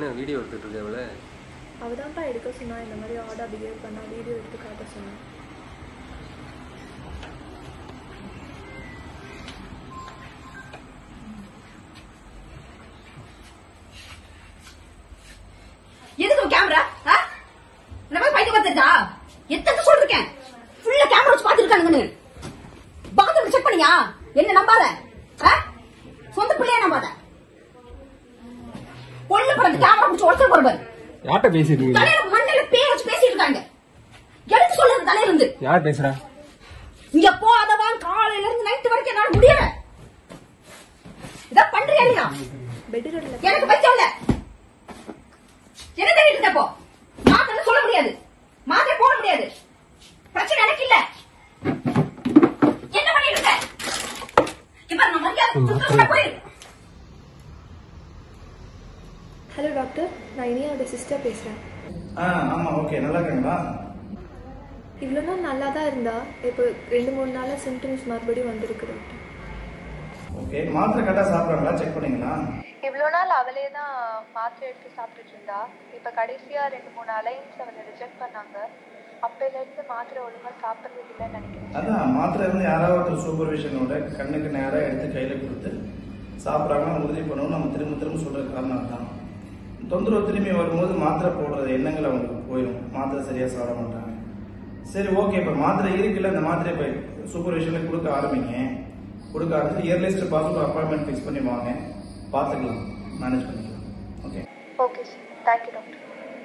என்ன வீடியோ எடுத்துட்டு இருக்க இவ்வளோ அவள் தான்ப்பா எடுக்க சொன்னா இந்த மாதிரி ஆர்டர் பிஹேவ் பண்ணா வீடியோ எடுத்து காட்ட சொன்னேன் எதுக்கு கேமரா இந்த மாதிரி பைக்க பார்த்துச்சா எத்தனை சொல்லிருக்கேன் ஃபுல்லா கேமரா வச்சு பாத்துருக்கானுங்கன்னு பாத்ரூம் செக் பண்ணியா என்ன நம்பாத ஆ? சொந்த பிள்ளைய நம்பாத கொல்ல பிறகு கேமரா பிடிச்சி உடச்சு போடுவாரு யார்கிட்ட பேசிட்டு தலையில மண்ணில பேர் வச்சு பேசிட்டு இருக்காங்க எடுத்து சொல்லுங்க தலையில இருந்து யார் பேசுறா இங்க போதவான் காலையில இருந்து நைட் வரைக்கும் என்னால முடியல இதான் பண்றியா இல்லையா பெட்ரூம்ல எனக்கு பச்சம் இல்ல என்ன தேடிட்டு இருக்க இப்போ மாத்திரை சொல்ல முடியாது மாத்திரை போட முடியாது பிரச்சனை எனக்கு இல்ல என்ன பண்ணிட்டு இருக்க இப்ப நான் மரியாதை கொடுத்து போயிரு ஹலோ டாக்டர் நான் இனியாவோட சிஸ்டர் பேசுகிறேன் ஆ ஆமாம் ஓகே நல்லா இருக்கீங்களா இவ்வளோ நாள் நல்லா தான் இருந்தா இப்போ ரெண்டு மூணு நாளாக சிம்டம்ஸ் மறுபடியும் வந்திருக்கு டாக்டர் ஓகே மாத்திரை கரெக்டாக சாப்பிட்றாங்களா செக் பண்ணீங்களா இவ்வளோ நாள் அவளே தான் மாத்திரை எடுத்து சாப்பிட்டுட்டு இருந்தா இப்போ கடைசியாக ரெண்டு மூணு அலைன்ஸ் அவளை ரிஜெக்ட் பண்ணாங்க அப்பையிலேருந்து மாத்திரை ஒழுங்காக சாப்பிட்றது இல்லைன்னு நினைக்கிறேன் அதான் மாத்திரை வந்து யாராவது ஒருத்தர் சூப்பர்விஷனோட கண்ணுக்கு நேராக எடுத்து கையில் கொடுத்து சாப்பிட்றாங்கன்னு உறுதி பண்ணணும் நம்ம திரும்ப திரும்ப சொல்கிற காரணம் தான் தொந்தரவு திரும்பி வரும்போது மாத்திரை போடுறது எண்ணங்கள் அவங்களுக்கு போயிடும் மாத்திரை சரியாக சாப்பிட மாட்டாங்க சரி ஓகே இப்போ மாத்திரை இருக்குல்ல இந்த மாத்திரை இப்போ சூப்பர்விஷனில் கொடுக்க ஆரம்பிங்க கொடுக்க ஆரம்பிச்சு இயர்லிஸ்ட் பார்த்து அப்பாயின்மெண்ட் ஃபிக்ஸ் பண்ணி வாங்க பார்த்துக்கலாம் மேனேஜ் பண்ணிக்கலாம் okay okay sir thank you doctor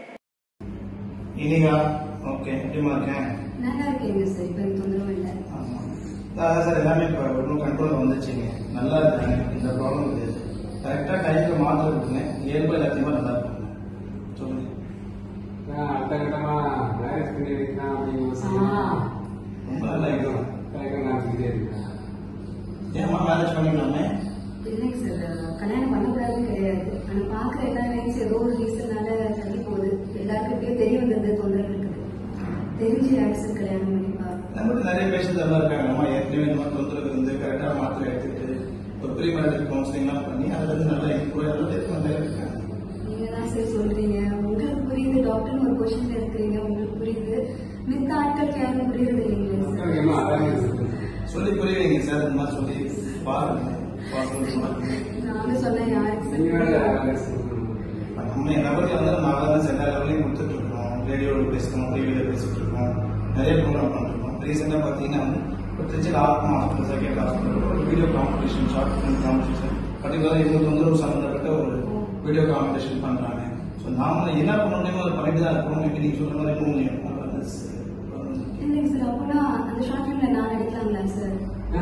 Inika okay எப்படிமா இருக்கேன் நல்லா இருக்கீங்க சார் இப்ப எனக்கு தொந்தரவு இல்லை ஆமா. அதான் சார் எல்லாமே இப்போ ஒன்றும் கண்ட்ரோல் வந்துச்சுங்க நல்லா இருக்காங்க இந்த ப்ராப்ளம் கிடையாது கரெக்டாக டைமில் மாத்திரை கொடுங்க இயல்பு எல்லாத்தையுமே நல்லா இருப்பாங்க சொல்லுங்க அடுத்த கட்டமா மேரேஜ் பண்ணி வைக்கலாம் அப்படின்னு ரொம்ப நல்லா இருக்கும் கரெக்டாக நினச்சிக்கிட்டே இருக்கேன் ஏமா மேரேஜ் பண்ணிக்கலாமே இல்லைங்க சார் கல்யாணம் பண்ணக்கூடாதுன்னு கிடையாது ஆனா பாக்குற எல்லா லைன்ஸ் ஏதோ ஒரு ரீசனால தள்ளி போகுது எல்லாருக்கும் இப்படியே தெரிய வந்தது தொந்தரவு இருக்குது தெரிஞ்சு ஆக்சன் கல்யாணம் பண்ணிப்பா நம்மளுக்கு நிறைய பேஷண்ட் எல்லாம் இருக்காங்க நம்ம ஏற்கனவே இந்த மாதிரி தொந்தரவு இருந்து கரெக்டாக மாத்திரை எடுத்துட்டு ஒரு ப்ரீ மேரேஜ் கவுன்சிலிங்லாம் பண்ணி அதுல இருந்து நல்லா இம்ப்ரூவ் ஆகிறது நிறைய இருக்காங்க நீங்க தான் சார் சொல்றீங்க உங்களுக்கு புரியுது டாக்டர்னு ஒரு பொசிஷன்ல இருக்கிறீங்க உங்களுக்கு புரியுது மித்த ஆட்களுக்கு யாரும் புரியுறது இல்லைங்களே மக்களுக்கு என்ன அவேர்னஸ் இருக்கு சொல்லி புரியுவீங்க சார் இந்த மாதிரி சொல்லி பாருங்க பாருங்க நாங்க சொன்ன யாருக்கு நீங்க வேற சார் awareness கொடுக்கணும். நம்ம என் நபருக்கு வந்து நம்ம அவேர்னஸ் எல்லா லெவலையும் கொடுத்துட்டு இருக்கோம் ரேடியோவில் பேசுகிறோம் டிவியில் பேசிட்டு இருக்கோம் நிறைய ப்ரோக்ராம் பண்ணிருக்கோம் ரீசெண்டாக பார்த்தீங்கன்னா வந்து ஒரு திருச்சியில் ஆத்மா ஹாஸ்பிட்டல் செகண்ட் ஹாஸ்பிட்டல் ஒரு video competition short film competition பர்டிகுலராக இவங்க தொந்தரவு சம்மந்தப்பட்ட ஒரு வீடியோ காம்படிஷன் பண்ணுறாங்க ஸோ நாம என்ன பண்ண முடியுமோ அதை பண்ணிட்டு தான் இருக்கோம் மேபி நீங்கள் சொல்ற மாதிரி இன்னும் கொஞ்சம் awareness, அஹ், இல்லைங்க சார் அப்போனா அந்த ஷார்ட் ஃபிலிம்ல நான் நடிக்கலாங்களா சார்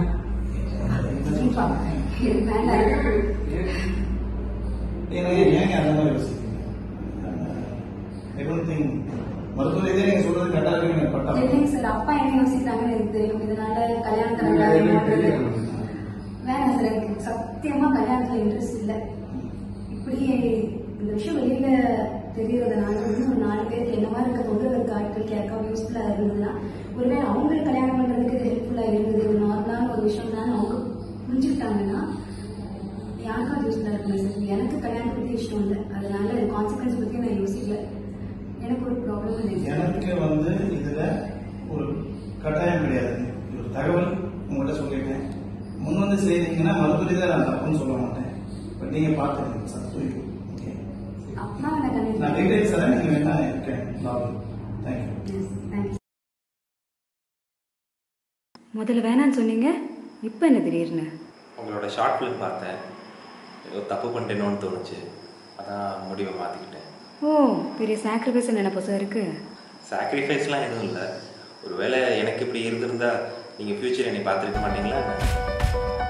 கண்டிப்பா எனக்கு வேண்டாம் ஏன்னா ஏங்க அந்த மாதிரி யோசிக்கிறீங்க ஐ டோன்ட் திங்க் மருத்துவ ரீதியாக நீங்கள் சொல்றது கரெக்டாக இருக்குன்னு எனக்கு பட்டா இல்லைங்க சார் அப்பா என்ன யோசிக்கிறாங்கன்னு எனக்கு தெரியும் இதனால கல்யாணத்துல உங்களுக்கு தெரியும். வேணாம் சார் எனக்கு சத்தியமா கல்யாணத்துல இன்ட்ரெஸ்ட் இல்ல இப்படி இந்த விஷயம் வெளியில தெரியறதுனால வந்து ஒரு நாலு பேருக்கு என்ன மாதிரி இருக்க தொந்தரவு இருக்க ஆட்களுக்கு யாருக்காவது யூஸ்ஃபுல்லா இருந்ததுன்னா ஒருவேளை அவங்களுக்கு கல்யாணம் பண்றதுக்கு இது ஹெல்ப்ஃபுல்லா இருந்தது ஒரு நார்மலான ஒரு விஷயம் தான் அவங்க புரிஞ்சுக்கிட்டாங்கன்னா யாருக்காவது யூஸ்ஃபுல்லா இருக்குல்ல சார் எனக்கு கல்யாணம் பத்தி இஷ்டம் இல்லை அதனால கான்சிக்வன்ஸ் பத்தி நான் யோசிக்கல எனக்கு ஒரு ப்ராப்ளம் இல்லை எனக்கு வந்து இதுல ஒரு கட்டாயம் கிடையாது ஒரு தகவல் உங்கள்கிட்ட சொல்லியிருக்கேன் முன் வந்து செய்தீங்கன்னா மறுபடி தான் நான் தப்புன்னு சொல்ல மாட்டேன் பட் நீங்க பார்த்துக்கங்க சத்து ஓகே அப்பா நான் நான் டீடைல்ஸ் எல்லாம் நீங்க வேணா இருக்கேன் தேங்க்யூ தேங்க்ஸ் முதல்ல வேணான்னு சொன்னீங்க இப்போ என்ன திடீர்னு உங்களோட ஷார்ட் ஃபிலிம் பார்த்தேன் ஏதோ தப்பு பண்ணிட்டேனோன்னு தோணுச்சு அதான் முடிவை மாற்றிக்கிட்டேன் ஓ பெரிய சாக்ரிஃபைஸ் நினைப்போ சார் இருக்கு சாக்ரிஃபைஸ்லாம் எதுவும் இல்லை ஒருவேளை எனக்கு இப்படி இருந்திருந்தா நீங்கள் ஃப்யூச்சர் என்னை பார்த்துருக்க மாட்டீங்களா